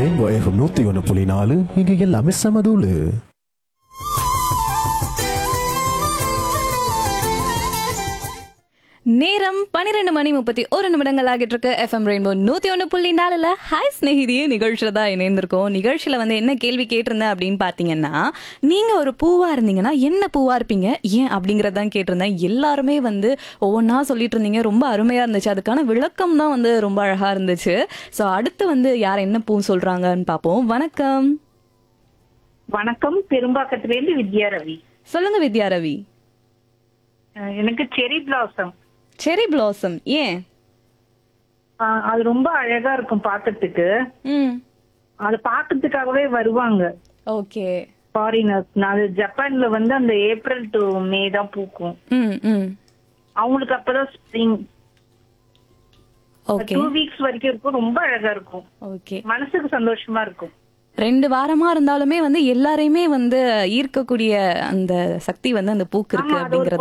rainbow FM நூத்தி ஒன்று புள்ளி நாலு இங்க எல்லாமே சமதூளு நேரம் பன்னிரெண்டு மணி முப்பத்தி ஒரு நிமிடங்கள் ஆகிட்டு இருக்கு எஃப்எம் ரெயின்போ நூத்தி ஒன்று புள்ளி நாலுல ஹாய் ஸ்நேகிதியே நிகழ்ச்சியில தான் இணைந்திருக்கோம் நிகழ்ச்சியில வந்து என்ன கேள்வி கேட்டிருந்தேன் அப்படின்னு பாத்தீங்கன்னா நீங்க ஒரு பூவா இருந்தீங்கன்னா என்ன பூவா இருப்பீங்க ஏன் அப்படிங்கறதான் கேட்டிருந்தேன் எல்லாருமே வந்து ஒவ்வொன்றா சொல்லிட்டு இருந்தீங்க ரொம்ப அருமையா இருந்துச்சு அதுக்கான விளக்கம் தான் வந்து ரொம்ப அழகா இருந்துச்சு ஸோ அடுத்து வந்து யார் என்ன பூ சொல்றாங்கன்னு பார்ப்போம் வணக்கம் வணக்கம் பெரும்பாக்கத்திலேருந்து வித்யா ரவி சொல்லுங்க வித்யா ரவி அஹ் எனக்கு செரி பிளாசம் செரி பிளாசம் ஏன் அது ரொம்ப அழகா இருக்கும் பாக்கிறதுக்கு ம் அது பாக்கிறதுக்காகவே வருவாங்க ஓகே ஃபாரினர்ஸ் அது ஜப்பான்ல வந்து அந்த ஏப்ரல் டு மே தான் பூக்கும் ம் ம் அவங்களுக்கு அப்பதான் ஸ்ப்ரிங் ஓகே டூ வீக்ஸ் வரைக்கும் இருக்கும் ரொம்ப அழகா இருக்கும் ஓகே மனசுக்கு சந்தோஷமா இருக்கும் ரெண்டு வாரமா இருந்தாலுமே வந்து எல்லாரையுமே வந்து ஈர்க்கக்கூடிய அந்த சக்தி வந்து அந்த பூக்கு இருக்கு ஆமா அது ஒரு அப்படிங்கறது